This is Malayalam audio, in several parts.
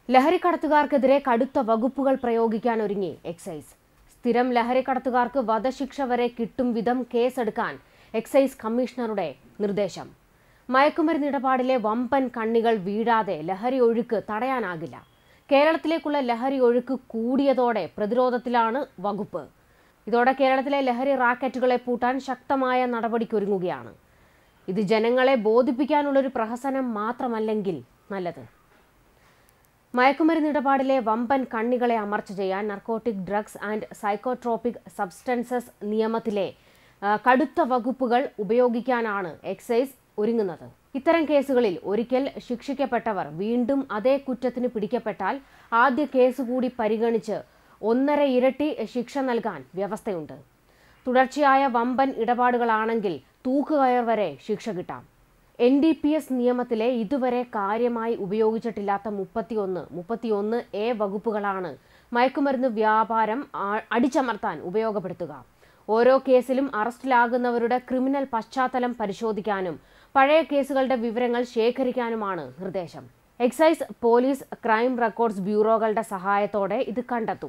ലഹരിക്കടത്തുകാർക്കെതിരെ കടുത്ത വകുപ്പുകൾ പ്രയോഗിക്കാൻ ഒരുങ്ങി എക്സൈസ് സ്ഥിരം ലഹരിക്കടത്തുകാർക്ക് വധശിക്ഷ വരെ കിട്ടും വിധം കേസെടുക്കാൻ എക്സൈസ് കമ്മീഷണറുടെ നിർദ്ദേശം മയക്കുമരുന്ന് ഇടപാടിലെ വമ്പൻ കണ്ണികൾ വീഴാതെ ലഹരി ഒഴുക്ക് തടയാനാകില്ല കേരളത്തിലേക്കുള്ള ലഹരി ഒഴുക്ക് കൂടിയതോടെ പ്രതിരോധത്തിലാണ് വകുപ്പ് ഇതോടെ കേരളത്തിലെ ലഹരി റാക്കറ്റുകളെ പൂട്ടാൻ ശക്തമായ നടപടിക്കൊരുങ്ങുകയാണ് ഇത് ജനങ്ങളെ ബോധിപ്പിക്കാനുള്ളൊരു പ്രഹസനം മാത്രമല്ലെങ്കിൽ നല്ലത് മയക്കുമരുന്ന് ഇടപാടിലെ വമ്പൻ കണ്ണികളെ അമർച്ച ചെയ്യാൻ narcotic drugs and psychotropic substances നിയമത്തിലെ ആ, കടുത്ത വകുപ്പുകൾ ഉപയോഗിക്കാനാണ് എക്സൈസ് ഒരുങ്ങുന്നത് ഇത്തരം കേസുകളിൽ ഒരിക്കൽ ശിക്ഷിക്കപ്പെട്ടവർ വീണ്ടും അതേ കുറ്റത്തിന് പിടിക്കപ്പെട്ടാൽ ആദ്യ കേസ് കൂടി പരിഗണിച്ച് ഒന്നര ഇരട്ടി ശിക്ഷ നൽകാൻ വ്യവസ്ഥയുണ്ട് തുടർച്ചയായ വമ്പൻ ഇടപാടുകളാണെങ്കിൽ തൂക്കുകയർ വരെ ശിക്ഷ കിട്ടാം എൻ ഡി പി എസ് നിയമത്തിലെ ഇതുവരെ കാര്യമായി ഉപയോഗിച്ചിട്ടില്ലാത്ത മുപ്പത്തിയൊന്ന് മുപ്പത്തിയൊന്ന് എ വകുപ്പുകളാണ് മയക്കുമരുന്ന് വ്യാപാരം ആ- അടിച്ചമർത്താൻ ഉപയോഗപ്പെടുത്തുക ഓരോ കേസിലും അറസ്റ്റിലാകുന്നവരുടെ ക്രിമിനൽ പശ്ചാത്തലം പരിശോധിക്കാനും പഴയ കേസുകളുടെ വിവരങ്ങൾ ശേഖരിക്കാനുമാണ് നിർദ്ദേശം എക്സൈസ് പോലീസ് ക്രൈം റെക്കോർഡ്സ് ബ്യൂറോകളുടെ സഹായത്തോടെ ഇത് കണ്ടെത്തും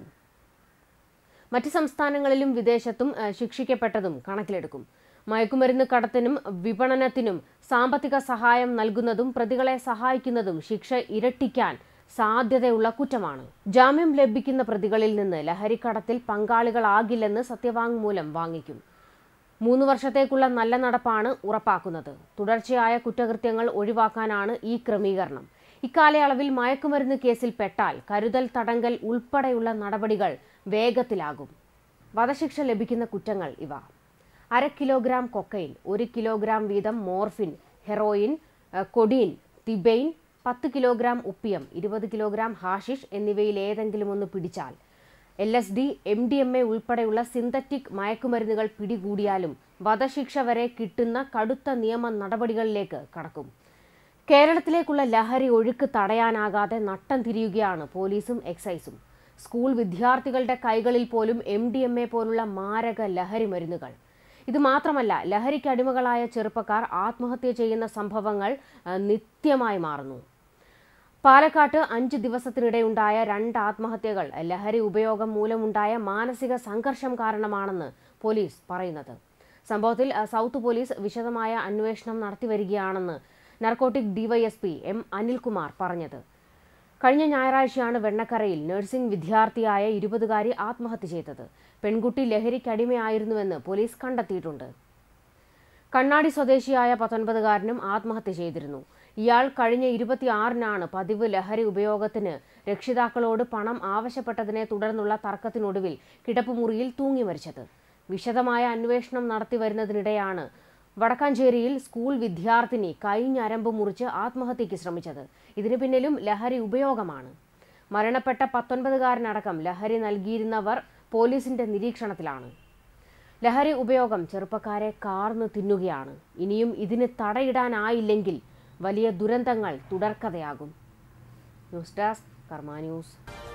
മറ്റ് സംസ്ഥാനങ്ങളിലും വിദേശത്തും ഏഹ്, ശിക്ഷിക്കപ്പെട്ടതും കണക്കിലെടുക്കും മയക്കുമരുന്ന് കടത്തിനും വിപണനത്തിനും സാമ്പത്തിക സഹായം നൽകുന്നതും പ്രതികളെ സഹായിക്കുന്നതും ശിക്ഷ ഇരട്ടിക്കാൻ സാധ്യതയുള്ള കുറ്റമാണ് ജാമ്യം ലഭിക്കുന്ന പ്രതികളിൽ നിന്ന് ലഹരിക്കടത്തിൽ പങ്കാളികളാകില്ലെന്ന് സത്യവാങ്മൂലം വാങ്ങിക്കും മൂന്ന് വർഷത്തേക്കുള്ള നല്ല നടപ്പാണ് ഉറപ്പാക്കുന്നത് തുടർച്ചയായ കുറ്റകൃത്യങ്ങൾ ഒഴിവാക്കാനാണ് ഈ ക്രമീകരണം ഇക്കാലയളവിൽ മയക്കുമരുന്ന് കേസിൽ പെട്ടാൽ കരുതൽ തടങ്കൽ ഉൾപ്പെടെയുള്ള നടപടികൾ വേഗത്തിലാകും വധശിക്ഷ ലഭിക്കുന്ന കുറ്റങ്ങൾ ഇവ അര കിലോഗ്രാം കൊക്കൈൻ ഒരു കിലോഗ്രാം വീതം മോർഫിൻ ഹെറോയിൻ ഏഹ്, കൊഡീൻ തിബെയിൻ പത്ത് കിലോഗ്രാം ഉപ്പിയം ഇരുപത് കിലോഗ്രാം ഹാഷിഷ് എന്നിവയിൽ ഏതെങ്കിലും ഒന്ന് പിടിച്ചാൽ L S D M D M A ഉൾപ്പെടെയുള്ള സിന്തറ്റിക് മയക്കുമരുന്നുകൾ പിടികൂടിയാലും വധശിക്ഷ വരെ കിട്ടുന്ന കടുത്ത നിയമ നടപടികളിലേക്ക് കടക്കും കേരളത്തിലേക്കുള്ള ലഹരി ഒഴുക്ക് തടയാനാകാതെ നട്ടം തിരിയുകയാണ് പോലീസും എക്സൈസും സ്കൂൾ വിദ്യാർത്ഥികളുടെ കൈകളിൽ പോലും എം ഡി എം എ പോലുള്ള മാരക ലഹരി മരുന്നുകൾ ഇത് മാത്രമല്ല ലഹരിക്ക് അടിമകളായ ചെറുപ്പക്കാർ ആത്മഹത്യ ചെയ്യുന്ന സംഭവങ്ങൾ ആ, നിത്യമായി മാറുന്നു പാലക്കാട്ട് അഞ്ച് ദിവസത്തിനിടെയുണ്ടായ രണ്ട് ആത്മഹത്യകൾ ലഹരി ഉപയോഗം മൂലമുണ്ടായ മാനസിക സംഘർഷം കാരണമാണെന്ന് പോലീസ് പറയുന്നത് സംഭവത്തിൽ അഹ്, സൗത്ത് പോലീസ് വിശദമായ അന്വേഷണം നടത്തിവരികയാണെന്ന് നർക്കോട്ടിക് ഡിവൈഎസ്പി എം അനിൽകുമാർ പറഞ്ഞത് കഴിഞ്ഞ ഞായറാഴ്ചയാണ് വെണ്ണക്കരയിൽ നഴ്സിംഗ് വിദ്യാർത്ഥിയായ ഇരുപതുകാരി ആത്മഹത്യ ചെയ്തത് പെൺകുട്ടി ലഹരിക്കടിമയായിരുന്നുവെന്ന് പോലീസ് കണ്ടെത്തിയിട്ടുണ്ട് കണ്ണാടി സ്വദേശിയായ പത്തൊൻപതുകാരനും ആത്മഹത്യ ചെയ്തിരുന്നു ഇയാൾ കഴിഞ്ഞ ഇരുപത്തിയാറിനാണ് പതിവ് ലഹരി ഉപയോഗത്തിന് രക്ഷിതാക്കളോട് പണം ആവശ്യപ്പെട്ടതിനെ തുടർന്നുള്ള തർക്കത്തിനൊടുവിൽ കിടപ്പുമുറിയിൽ തൂങ്ങി മരിച്ചത് വിശദമായ അന്വേഷണം നടത്തി വരുന്നതിനിടെയാണ് വടക്കാഞ്ചേരിയിൽ സ്കൂൾ വിദ്യാർത്ഥിനി കൈഞ്ഞരമ്പ് മുറിച്ച് ആത്മഹത്യയ്ക്ക് ശ്രമിച്ചത് ഇതിനു പിന്നിലും ലഹരി ഉപയോഗമാണ് മരണപ്പെട്ട പത്തൊൻപതുകാരനടക്കം ലഹരി നൽകിയിരുന്നവർ പോലീസിന്റെ നിരീക്ഷണത്തിലാണ് ലഹരി ഉപയോഗം ചെറുപ്പക്കാരെ കാർന്നു തിന്നുകയാണ് ഇനിയും ഇതിന് തടയിടാനായില്ലെങ്കിൽ വലിയ ദുരന്തങ്ങൾ തുടർക്കഥയാകും ന്യൂസ് ഡെസ്ക് കർമ്മ ന്യൂസ്